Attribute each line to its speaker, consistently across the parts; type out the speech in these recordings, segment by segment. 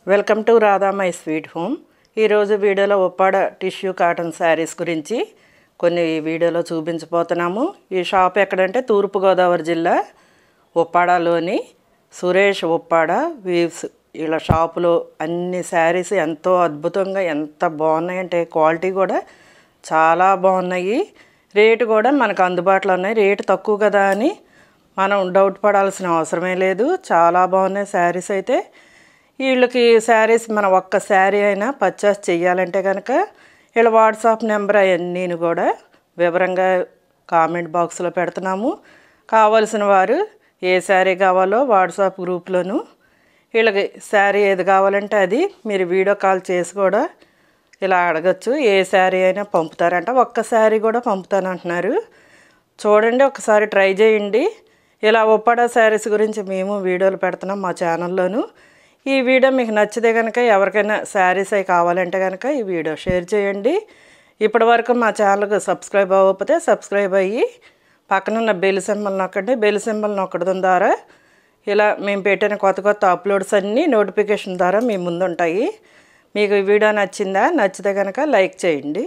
Speaker 1: welcome to Radha my sweet home ఈరోజు వీడియోలో Uppada tissue cotton saris గురించి కొన్ని వీడియోలో చూపించబోతున్నాము ఈ షాప్ ఎక్కడంటే తూర్పుగోదావరి జిల్లా ఉప్పాడలోని సురేష్ ఉప్పాడ వీవ్స్ వీళ్ళ షాపులో అన్ని శారీస్ ఎంతో అద్భుతంగా ఎంత బాగున్నాయంటే క్వాలిటీ కూడా చాలా బాగున్నాయి రేటు కూడా మనకు అందుబాటులో ఉన్నాయి రేటు తక్కువ కదా అని మనం డౌట్ పడాల్సిన అవసరమే లేదు చాలా బాగున్నాయి శారీస్ అయితే వీళ్ళకి శారీస్ మన ఒక్క శారీ అయినా పర్చేస్ చేయాలంటే కనుక వీళ్ళ వాట్సాప్ నెంబర్ అవన్నీ కూడా వివరంగా కామెంట్ బాక్స్లో పెడుతున్నాము కావలసిన వారు ఏ శారీ కావాలో వాట్సాప్ గ్రూప్లోను వీళ్ళకి శారీ ఏది కావాలంటే అది మీరు వీడియో కాల్ చేసి కూడా ఇలా అడగచ్చు ఏ శారీ అయినా పంపుతారంట ఒక్క శారీ కూడా పంపుతానంటున్నారు చూడండి ఒకసారి ట్రై చేయండి ఇలా ఉప్పాడ శారీస్ గురించి మేము వీడియోలు పెడుతున్నాం మా ఛానల్లోను ఈ వీడియో మీకు నచ్చితే కనుక ఎవరికైనా శారీస్ అవి కావాలంటే కనుక ఈ వీడియో షేర్ చేయండి ఇప్పటి వరకు మా ఛానల్కి సబ్స్క్రైబ్ అవ్వకపోతే సబ్స్క్రైబ్ అయ్యి పక్కనున్న బెల్ సింబల్ నొక్కండి బెల్ సింబల్ నొక్కడం ద్వారా ఇలా మేము పెట్టిన కొత్త కొత్త అప్లోడ్స్ అన్నీ నోటిఫికేషన్ ద్వారా మీ ముందు ఉంటాయి మీకు ఈ వీడియో నచ్చిందా నచ్చితే కనుక లైక్ చేయండి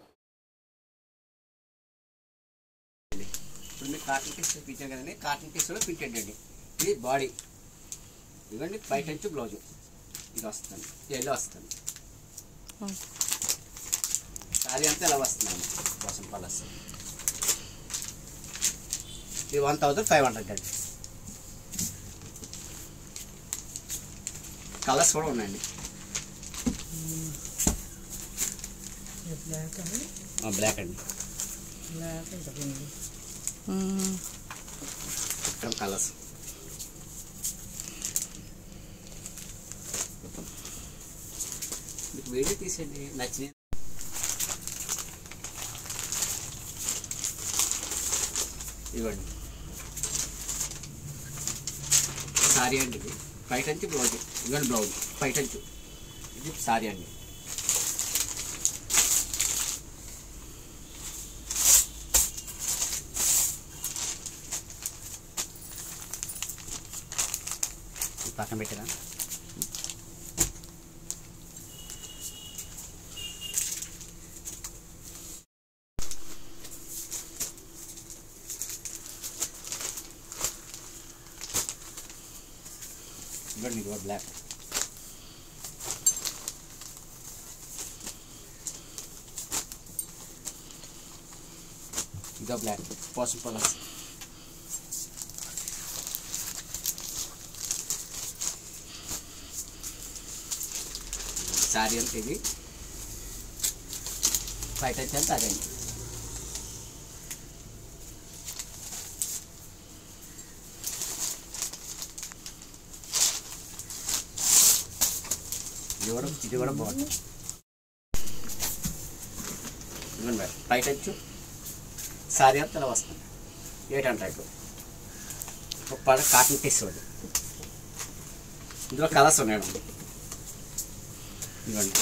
Speaker 2: ఇప్పుడు మీకు కాటన్ పీస్ చూపించాను కదండి కాటన్ పీస్లో ప్రింటెడ్ అండి ఇది బాడీ ఇదిగోండి బయట నుంచి బ్లౌజ్ ఇది వస్తుంది ఎల్లో వస్తుంది సారీ అంతా ఇలా వస్తుందండి కోసం కలర్స్ ఇది వన్ థౌజండ్ ఫైవ్ హండ్రెడ్ అండి కలర్స్ కూడా ఉన్నాయండి బ్లాక్ అండి ఇక్కడ కలర్స్ మీకు వీడియో తీసేయండి నచ్చిన ఇవ్వండి సారీ అండి ఇది బయట నుంచి బ్లౌజ్ ఇవ్వండి బ్లౌజ్ బయట నుంచి ఇది సారీ అండి ఇది పక్కన పెట్టరా ఇవ్వండి ఇది బ్లాక్ ఇదో బ్లాక్ పోసం పొలస్ సారీ అంతా ఇది బయట వచ్చేంత అదండి ఇది కూడా ఇది కూడా బాగుంది ఇదిగోండి మేడం బయట వచ్చు సారీ అంతా ఇలా వస్తుంది ఎయిట్ హండ్రెడ్ ఒక పడ కాటన్ పీస్ ఉంది ఇందులో కలర్స్ ఉన్నాయండి ఇదిగోండి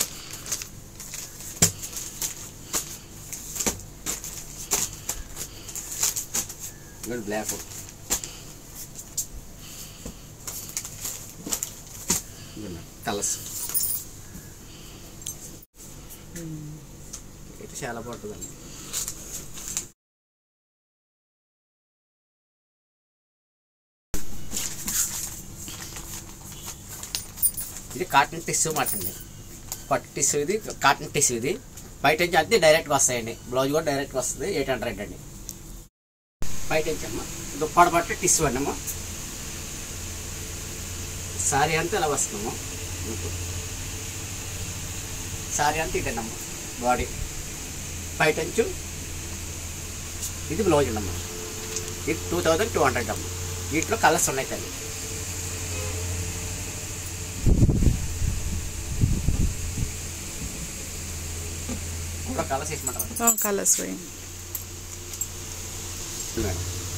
Speaker 2: ఇదిగోండి బ్లాక్ ఇదిగోండి కలర్స్ ఇది చాలా బాగుంటుందండి ఇది కాటన్ టిష్యూ మాట అండి పట్టు టిష్యూ ఇది కాటన్ టిష్యూ ఇది బయట నుంచి అంతే డైరెక్ట్గా వస్తాయండి బ్లౌజ్ కూడా డైరెక్ట్గా వస్తుంది ఎయిట్ హండ్రెడ్ అండి బయట నుంచి అమ్మ దుప్పాడ పట్టు టిష్యూ అండి అమ్మ సారీ అంతా ఇలా వస్తున్నాము సారీ అంతా ఇదండి అమ్మ బాడీ బయట నుంచి ఇది బ్లౌజ్ అండి అమ్మ ఇది టూ థౌజండ్ టూ హండ్రెడ్ అమ్మ వీటిలో కలర్స్ ఉన్నాయి తల్లి కూడా కలర్స్ వేసమంటారా
Speaker 1: కలర్స్ వేయండి
Speaker 2: మేడం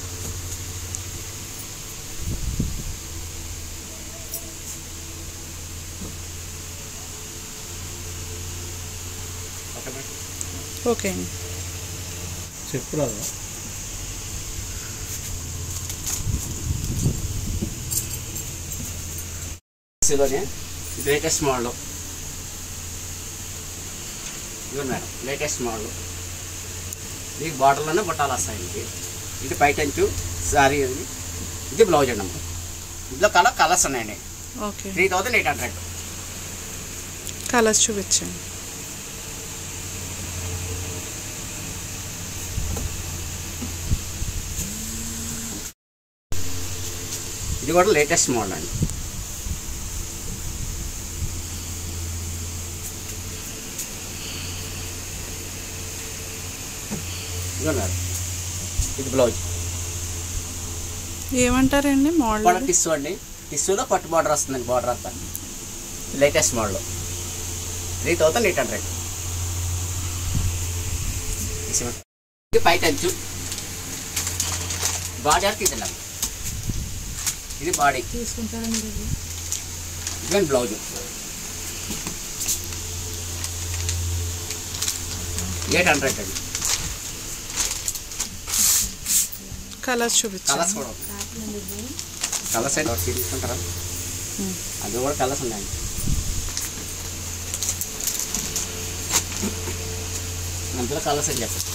Speaker 2: ఓకే మేడం
Speaker 1: ఓకే అండి
Speaker 3: చెప్పురాదు
Speaker 2: సిలోనే లేటెస్ట్ మోడల్ ఇదిగో మేడం లేటెస్ట్ మోడల్ మీకు బార్డర్లోనే బుట్టాలు వస్తాయి ఇది ఇది పైటంచు సారీ ఇది ఇది బ్లౌజ్ అండి అమ్మ ఇందులో కలర్ కలర్స్ ఉన్నాయండి
Speaker 4: okay
Speaker 2: three thousand eight hundred
Speaker 4: colours చూపించండి
Speaker 2: ఇది కూడా లేటెస్ట్ మోడల్ అండి ఇదిగో మేడం ఇది బ్లౌజ్
Speaker 4: ఏమంటారండి
Speaker 2: కూడా
Speaker 4: మోడల్
Speaker 2: టిస్సు అండి టిస్సులో పట్టు బార్డర్ వస్తుందండి బార్డర్ అంతా latest model three thousand eight hundred ఇది పై టంచు బాడీ వరకు ఇది ఇది బాడీ ఇదిగోండి బ్లౌజ్ ఎయిట్ హండ్రెడ్ అండి
Speaker 4: కలర్స్ చూపించండి
Speaker 2: కలర్స్ కూడా కలర్స్ అయితే ఒకటి తీసుకుంటారా అది కూడా కలర్స్ ఉన్నాయండి అందులో కలర్స్ అని చెప్పండి